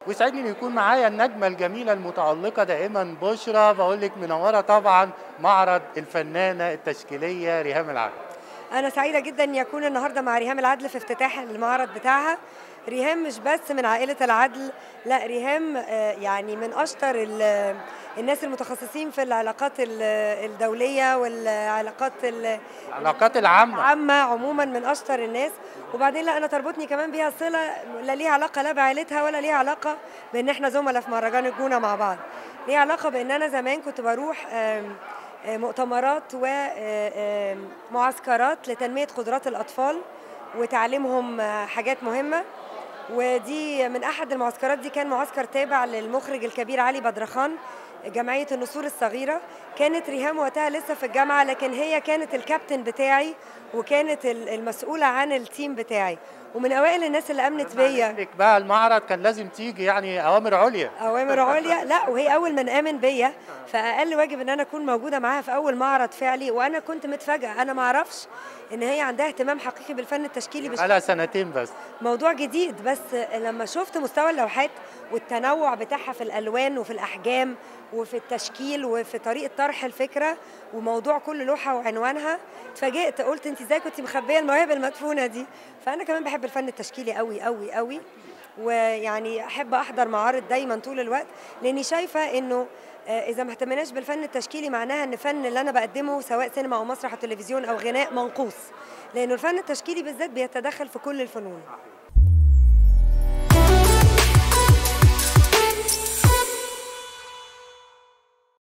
ويسعدني ان يكون معايا النجمه الجميله المتالقه دائما بشرى بقول لك منوره طبعا معرض الفنانه التشكيليه ريهام العدل أنا سعيدة جدا إن يكون النهاردة مع ريهام العدل في افتتاح المعرض بتاعها ريهام مش بس من عائلة العدل لا ريهام آه، يعني من أشطر ال- الناس المتخصصين في العلاقات ال- الدولية والعلاقات ال- العلاقات العامه العامة عموما من أشطر الناس وبعدين لا أنا تربطني كمان بيها صلة لا ليها علاقة لا بعائلتها ولا ليها علاقة بإن إحنا زملاء في مهرجان الجونة مع بعض ليها علاقة بإن أنا زمان كنت بروح آم، آه، مؤتمرات ومعسكرات لتنمية قدرات الأطفال وتعليمهم آه، حاجات مهمة ودي من أحد المعسكرات دي كان معسكر تابع للمخرج الكبير علي بدرخان جمعية النسور الصغيرة كانت ريهام وقتها لسه في الجامعة لكن هي كانت الكابتن بتاعي وكانت ال- المسؤولة عن التيم بتاعي ومن أوائل الناس اللي أمنت بيا لك بقى المعرض كان لازم تيجي يعني اوامر عليا اوامر عليا لا وهي اول من امن بيا فاقل واجب ان انا اكون موجوده معاها في اول معرض فعلي وانا كنت متفاجئه انا ما اعرفش ان هي عندها اهتمام حقيقي بالفن التشكيلي بش... على سنتين بس موضوع جديد بس لما شفت مستوى اللوحات والتنوع بتاعها في الالوان وفي الاحجام وفي التشكيل وفي طريقه طرح الفكره وموضوع كل لوحه وعنوانها اتفاجئت قلت انت ازاي كنت مخبيه المواهب المدفونه دي فانا كمان بحب الفن التشكيلي قوي قوي قوي ويعني احب احضر معارض دايما طول الوقت لاني شايفه انه آه، اذا ما اهتمناش بالفن التشكيلي معناها ان الفن اللي انا بقدمه سواء سينما او مسرح او تلفزيون او غناء منقوص لانه الفن التشكيلي بالذات بيتدخل في كل الفنون